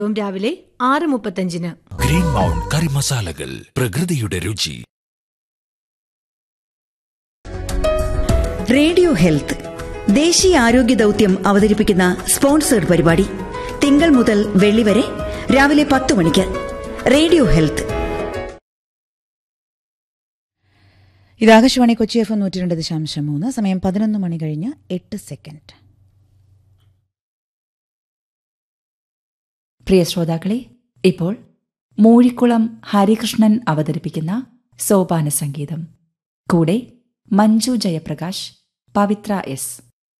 ഉം രാവിലെ ആറ് മുപ്പത്തഞ്ചിന് ഗ്രീൻ മൗണ്ട് കറി മസാലകൾ പ്രകൃതിയുടെ രുചി റേഡിയോ ഹെൽത്ത് ദേശീയ ആരോഗ്യ ദൗത്യം അവതരിപ്പിക്കുന്ന സ്പോൺസേഡ് പരിപാടി തിങ്കൾ മുതൽ വെള്ളി വരെ രാവിലെ പത്ത് മണിക്ക് റേഡിയോ ഹെൽത്ത് ഇത് ആകാശവാണി കൊച്ചി എഫ് നൂറ്റി രണ്ട് ദശാംശം മൂന്ന് സമയം പതിനൊന്ന് മണി കഴിഞ്ഞ് എട്ട് സെക്കൻഡ് പ്രിയ ശ്രോതാക്കളെ ഇപ്പോൾ മൂഴിക്കുളം ഹരികൃഷ്ണൻ അവതരിപ്പിക്കുന്ന സോപാന സംഗീതം കൂടെ മഞ്ജു ജയപ്രകാശ് പവിത്ര എസ്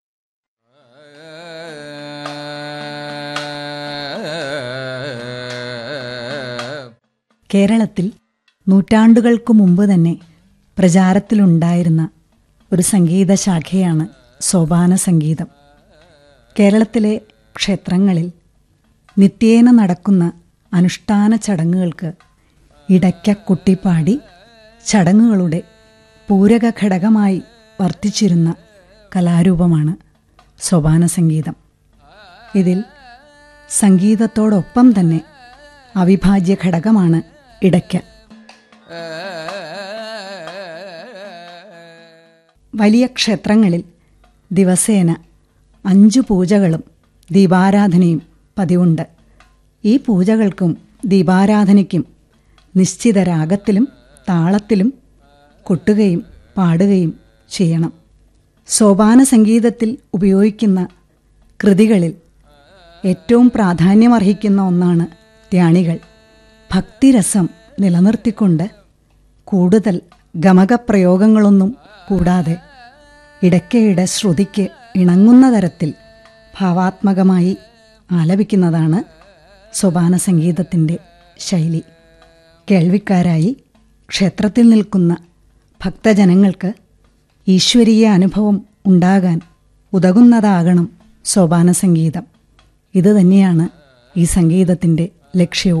കേരളത്തിൽ നൂറ്റാണ്ടുകൾക്കു മുമ്പ് തന്നെ പ്രചാരത്തിലുണ്ടായിരുന്ന ഒരു സംഗീത ശാഖയാണ് സോപാന സംഗീതം കേരളത്തിലെ ക്ഷേത്രങ്ങളിൽ നിത്യേന നടക്കുന്ന അനുഷ്ഠാന ചടങ്ങുകൾക്ക് ഇടയ്ക്ക കുട്ടിപ്പാടി ചടങ്ങുകളുടെ പൂരക ഘടകമായി വർത്തിച്ചിരുന്ന കലാരൂപമാണ് സോപാന സംഗീതം ഇതിൽ സംഗീതത്തോടൊപ്പം തന്നെ അവിഭാജ്യ ഘടകമാണ് ഇടയ്ക്ക വലിയ ക്ഷേത്രങ്ങളിൽ ദിവസേന അഞ്ചു പൂജകളും ദീപാരാധനയും പതിവുണ്ട് ഈ പൂജകൾക്കും ദീപാരാധനയ്ക്കും നിശ്ചിത രാഗത്തിലും താളത്തിലും കൊട്ടുകയും പാടുകയും ചെയ്യണം സോപാന സംഗീതത്തിൽ ഉപയോഗിക്കുന്ന കൃതികളിൽ ഏറ്റവും പ്രാധാന്യമർഹിക്കുന്ന ഒന്നാണ് ധ്യാനികൾ ഭക്തിരസം നിലനിർത്തിക്കൊണ്ട് കൂടുതൽ ഗമകപ്രയോഗങ്ങളൊന്നും കൂടാതെ ഇടയ്ക്കയുടെ ശ്രുതിക്ക് ഇണങ്ങുന്ന തരത്തിൽ ഭാവാത്മകമായി ആലപിക്കുന്നതാണ് സോപാന സംഗീതത്തിൻ്റെ ശൈലി കേൾവിക്കാരായി ക്ഷേത്രത്തിൽ നിൽക്കുന്ന ഭക്തജനങ്ങൾക്ക് ഈശ്വരീയ അനുഭവം ഉണ്ടാകാൻ ഉതകുന്നതാകണം സോപാന സംഗീതം ഇത് തന്നെയാണ് ഈ സംഗീതത്തിൻ്റെ ലക്ഷ്യവും